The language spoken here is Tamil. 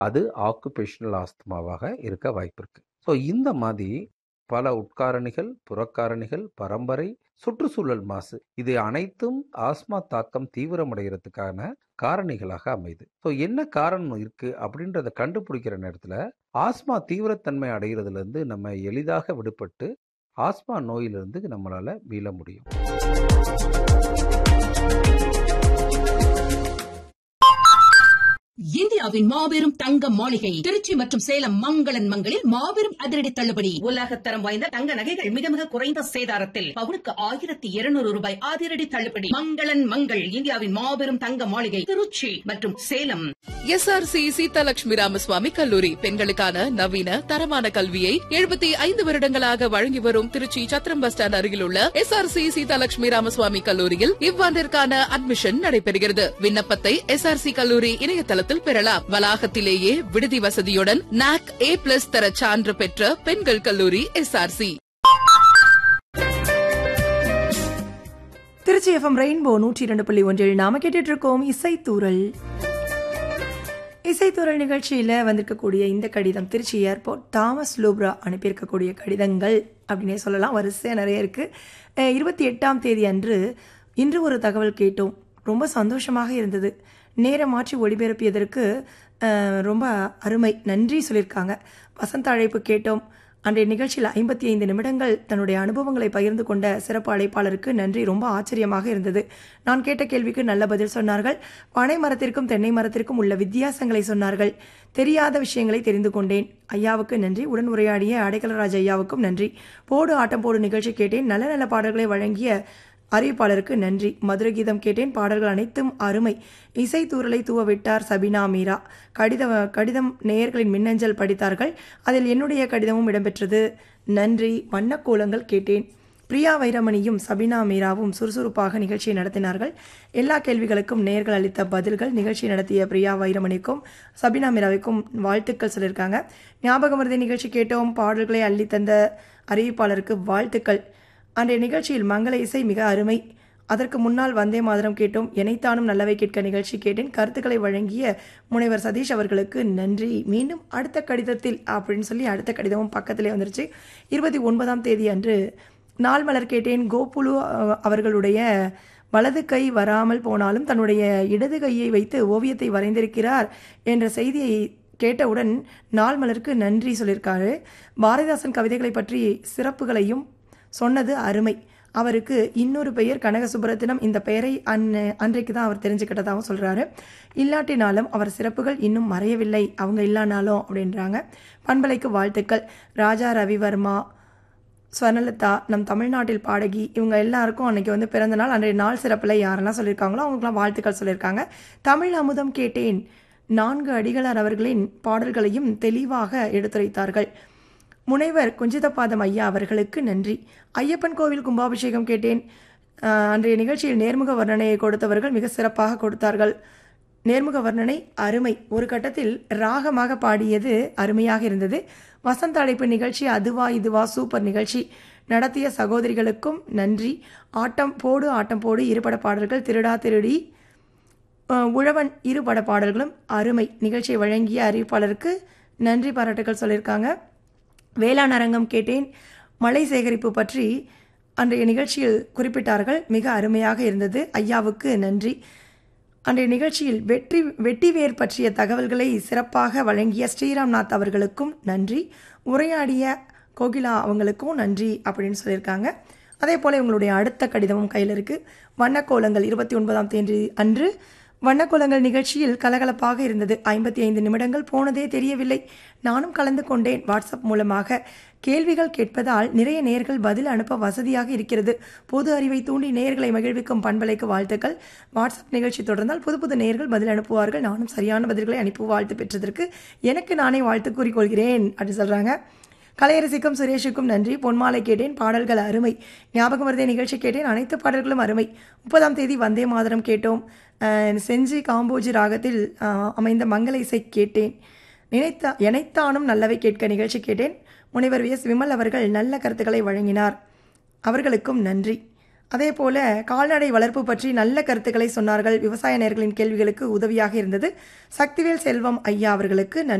அது ஆக்குபேஷனல் ஆஸ்துமாவாக இருக்க வாய்ப்பு இருக்கு ஸோ இந்த மாதிரி பல உட்காரணிகள் புறக்காரணிகள் பரம்பரை சுற்றுச்சூழல் மாசு இது அனைத்தும் ஆஸ்மா தாக்கம் தீவிரமடைகிறதுக்கான காரணிகளாக அமையுது ஸோ என்ன காரணம் இருக்கு அப்படின்றத கண்டுபிடிக்கிற நேரத்தில் ஆஸ்மா தீவிரத்தன்மை அடைகிறதுல இருந்து நம்ம எளிதாக விடுபட்டு ஆஸ்மா நோயிலிருந்து நம்மளால மீள முடியும் இந்தியாவின் மாபெரும் தங்க மாளிகை திருச்சி மற்றும் சேலம் மங்களன் மங்களில் மாபெரும் அதிரடி தள்ளுபடி உலகத்தரம் வாய்ந்த தங்க நகைகள் மிக மிக குறைந்த சேதாரத்தில் பவுனுக்கு ஆயிரத்தி இருநூறு ரூபாய் அதிரடி தள்ளுபடி மங்களன் மங்கள் இந்தியாவின் மாபெரும் தங்க மாளிகை திருச்சி மற்றும் சேலம் எஸ்ஆர்சி சீதாலட்சுமி ராமசுவாமி கல்லூரி பெண்களுக்கான நவீன தரமான கல்வியை எழுபத்தி ஐந்து வருடங்களாக வழங்கி வரும் திருச்சி சத்திரம் பஸ் ஸ்டாண்ட் அருகில் உள்ள எஸ்ஆர்சி சீதாலட்சுமி ராமசுவாமி கல்லூரியில் இவ்வாண்டிற்கான அட்மிஷன் நடைபெறுகிறது விண்ணப்பத்தை எஸ்ஆர்சி கல்லூரி இணையதளத்தில் பெறலாம் வளாகத்திலேயே விடுதி வசதியுடன் நாக் ஏ பிளஸ் தர சான்று பெற்ற பெண்கள் கல்லூரி எஸ்ஆர்சி திருச்சி எஃப்எம் ரெயின்போ நூற்றி இரண்டு புள்ளி ஒன்றில் நாம கேட்டுட்டு இருக்கோம் இசைத்தூரல் இசைத்தூரல் நிகழ்ச்சியில் வந்திருக்கக்கூடிய இந்த கடிதம் திருச்சி ஏர்போர்ட் தாமஸ் லூப்ரா அனுப்பியிருக்கக்கூடிய கடிதங்கள் அப்படின்னே சொல்லலாம் வரிசையாக நிறைய இருக்குது இருபத்தி எட்டாம் தேதி அன்று இன்று ஒரு தகவல் கேட்டோம் ரொம்ப சந்தோஷமாக இருந்தது நேரம் மாற்றி ஒளிபரப்பியதற்கு அஹ், ரொம்ப அருமை நன்றி சொல்லியிருக்காங்க வசந்த அழைப்பு கேட்டோம் அன்றைய நிகழ்ச்சியில் ஐம்பத்தி ஐந்து நிமிடங்கள் தன்னுடைய அனுபவங்களை பகிர்ந்து கொண்ட சிறப்பு அழைப்பாளருக்கு நன்றி ரொம்ப ஆச்சரியமாக இருந்தது நான் கேட்ட கேள்விக்கு நல்ல பதில் சொன்னார்கள் பனை மரத்திற்கும் தென்னை மரத்திற்கும் உள்ள வித்தியாசங்களை சொன்னார்கள் தெரியாத விஷயங்களை தெரிந்து கொண்டேன் ஐயாவுக்கு நன்றி உடன் உரையாடிய அடைக்கலராஜ் ஐயாவுக்கும் நன்றி போடு ஆட்டம் போடு நிகழ்ச்சி கேட்டேன் நல்ல நல்ல பாடல்களை வழங்கிய அறிவிப்பாளருக்கு நன்றி மதுர கீதம் கேட்டேன் பாடல்கள் அனைத்தும் அருமை இசை தூரலை தூவவிட்டார் சபினா மீரா கடித கடிதம் நேயர்களின் மின்னஞ்சல் படித்தார்கள் அதில் என்னுடைய கடிதமும் இடம்பெற்றது நன்றி வண்ணக்கோலங்கள் கேட்டேன் பிரியா வைரமணியும் சபினா மீராவும் சுறுசுறுப்பாக நிகழ்ச்சியை நடத்தினார்கள் எல்லா கேள்விகளுக்கும் நேயர்கள் அளித்த பதில்கள் நிகழ்ச்சி நடத்திய பிரியா வைரமணிக்கும் சபினா மீராவுக்கும் வாழ்த்துக்கள் சொல்லியிருக்காங்க ஞாபகம் மருதி நிகழ்ச்சி கேட்டோம் பாடல்களை அள்ளி தந்த அறிவிப்பாளருக்கு வாழ்த்துக்கள் அன்றைய நிகழ்ச்சியில் மங்கள இசை மிக அருமை அதற்கு முன்னால் வந்தே மாதரம் கேட்டோம் எனைத்தானும் நல்லவை கேட்க நிகழ்ச்சி கேட்டேன் கருத்துக்களை வழங்கிய முனைவர் சதீஷ் அவர்களுக்கு நன்றி மீண்டும் அடுத்த கடிதத்தில் அப்படின்னு சொல்லி அடுத்த கடிதமும் பக்கத்திலே வந்துருச்சு இருபத்தி ஒன்பதாம் தேதி அன்று நாள் மலர் கேட்டேன் கோபுலு அஹ், அவர்களுடைய வலது கை வராமல் போனாலும் தன்னுடைய இடது கையை வைத்து ஓவியத்தை வரைந்திருக்கிறார் என்ற செய்தியை கேட்டவுடன் நாள் மலருக்கு நன்றி சொல்லியிருக்காரு பாரதிதாசன் கவிதைகளை பற்றி சிறப்புகளையும் சொன்னது அருமை அவருக்கு இன்னொரு பெயர் கனக சுப்புரத்தினம் இந்த பெயரை அன்ன அன்றைக்கு தான் அவர் தெரிஞ்சுக்கிட்டதாகவும் சொல்கிறாரு இல்லாட்டினாலும் அவர் சிறப்புகள் இன்னும் மறையவில்லை அவங்க இல்லானாலும் அப்படின்றாங்க பண்பலைக்கு வாழ்த்துக்கள் ராஜா ரவிவர்மா ஸ்வர்ணலதா நம் தமிழ்நாட்டில் பாடகி இவங்க எல்லாருக்கும் அன்னைக்கு வந்து பிறந்த நாள் அன்றைய நாள் சிறப்பில் யாரெல்லாம் சொல்லியிருக்காங்களோ அவங்களுக்குலாம் வாழ்த்துக்கள் சொல்லியிருக்காங்க தமிழ் அமுதம் கேட்டேன் நான்கு அடிகளார் அவர்களின் பாடல்களையும் தெளிவாக எடுத்துரைத்தார்கள் முனைவர் குஞ்சிதபாதம் ஐயா அவர்களுக்கு நன்றி ஐயப்பன் கோவில் கும்பாபிஷேகம் கேட்டேன் ஆஹ், அன்றைய நிகழ்ச்சியில் நேர்முக வர்ணனையை கொடுத்தவர்கள் மிக சிறப்பாக கொடுத்தார்கள் நேர்முக வர்ணனை அருமை ஒரு கட்டத்தில் ராகமாக பாடியது அருமையாக இருந்தது வசந்த அழைப்பு நிகழ்ச்சி அதுவா இதுவா சூப்பர் நிகழ்ச்சி நடத்திய சகோதரிகளுக்கும் நன்றி ஆட்டம் போடு ஆட்டம் போடு இருபட பாடல்கள் திருடா திருடி அஹ், உழவன் இரு பட பாடல்களும் அருமை நிகழ்ச்சியை வழங்கிய அறிவிப்பாளருக்கு நன்றி பாராட்டுகள் சொல்லியிருக்காங்க வேளாண் அரங்கம் கேட்டேன் மழை சேகரிப்பு பற்றி அன்றைய நிகழ்ச்சியில் குறிப்பிட்டார்கள் மிக அருமையாக இருந்தது ஐயாவுக்கு நன்றி அன்றைய நிகழ்ச்சியில் வெற்றி வெட்டிவேர் பற்றிய தகவல்களை சிறப்பாக வழங்கிய ஸ்ரீராம்நாத் அவர்களுக்கும் நன்றி உரையாடிய கோகிலா அவங்களுக்கும் நன்றி அப்படின்னு சொல்லியிருக்காங்க அதே போல் இவங்களுடைய அடுத்த கடிதமும் கையில் இருக்குது வண்ணக்கோலங்கள் இருபத்தி ஒன்பதாம் தேதி அன்று வண்ணக்கோலங்கள் நிகழ்ச்சியில் கலகலப்பாக இருந்தது ஐம்பத்தி ஐந்து நிமிடங்கள் போனதே தெரியவில்லை நானும் கலந்து கொண்டேன் வாட்ஸ்அப் மூலமாக கேள்விகள் கேட்பதால் நிறைய நேயர்கள் பதில் அனுப்ப வசதியாக இருக்கிறது பொது அறிவை தூண்டி நேயர்களை மகிழ்விக்கும் பண்பலைக்கு வாழ்த்துக்கள் வாட்ஸ்அப் நிகழ்ச்சி தொடர்ந்தால் புது புது நேயர்கள் பதில் அனுப்புவார்கள் நானும் சரியான பதில்களை அனுப்பி வாழ்த்து பெற்றதற்கு எனக்கு நானே வாழ்த்து கூறிக்கொள்கிறேன் அப்படி சொல்கிறாங்க கலையரசிக்கும் சுரேஷுக்கும் நன்றி பொன்மாலை கேட்டேன் பாடல்கள் அருமை ஞாபகம் வருதே நிகழ்ச்சி கேட்டேன் அனைத்து பாடல்களும் அருமை முப்பதாம் தேதி வந்தே மாதரம் கேட்டோம் அஹ் செஞ்சி காம்போஜி ராகத்தில் அஹ், அமைந்த மங்கள இசை கேட்டேன் நினைத்த எனைத்தானும் நல்லவை கேட்க நிகழ்ச்சி கேட்டேன் முனைவர் வி எஸ் விமல் அவர்கள் நல்ல கருத்துக்களை வழங்கினார் அவர்களுக்கும் நன்றி அதே போல கால்நடை வளர்ப்பு பற்றி நல்ல கருத்துக்களை சொன்னார்கள் விவசாய நேயர்களின் கேள்விகளுக்கு உதவியாக இருந்தது சக்திவேல் செல்வம் ஐயா அவர்களுக்கு நன்றி